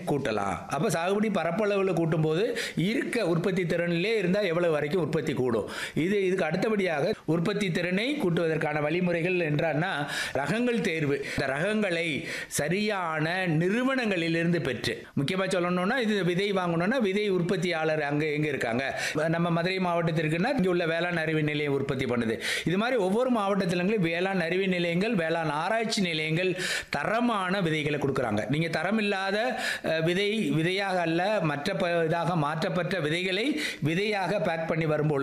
கூட்டலாம் அப்போ சாகுபடி பரப்பளவில் கூட்டும்போது இருக்க உற்பத்தி திறனிலே இருந்தால் எவ்வளவு வரைக்கும் உற்பத்தி கூடும் இது இதுக்கு அடுத்தபடியாக உற்பத்தி திறனை கூட்டுவதற்கான வழிமுறைகள் என்றான்னா ரகங்கள் தேர்வு இந்த ரகங்களை சரியான நிறுவனங்களிலிருந்து பெற்று முக்கியமாக சொல்லணும்னா இது விதை வாங்கணும்னா விதை உற்பத்தியாளர் அங்கே எங்கே இருக்காங்க நம்ம மதுரை மாவட்டத்திற்குன்னா இங்கே உள்ள வேளாண் அறிவு நிலையம் உற்பத்தி பண்ணுது இது மாதிரி ஒவ்வொரு மாவட்டத்திலும் வேளாண் அறிவு நிலையங்கள் வேளாண் ஆராய்ச்சி நிலையங்கள் தரமான விதைகளை கொடுக்குறாங்க நீங்கள் தரமில்லாத அஹ், விதை விதையாக அல்ல மற்ற ப- இதாக மாற்றப்பட்ட விதைகளை விதையாக பேக் பண்ணி வரும்பொழுது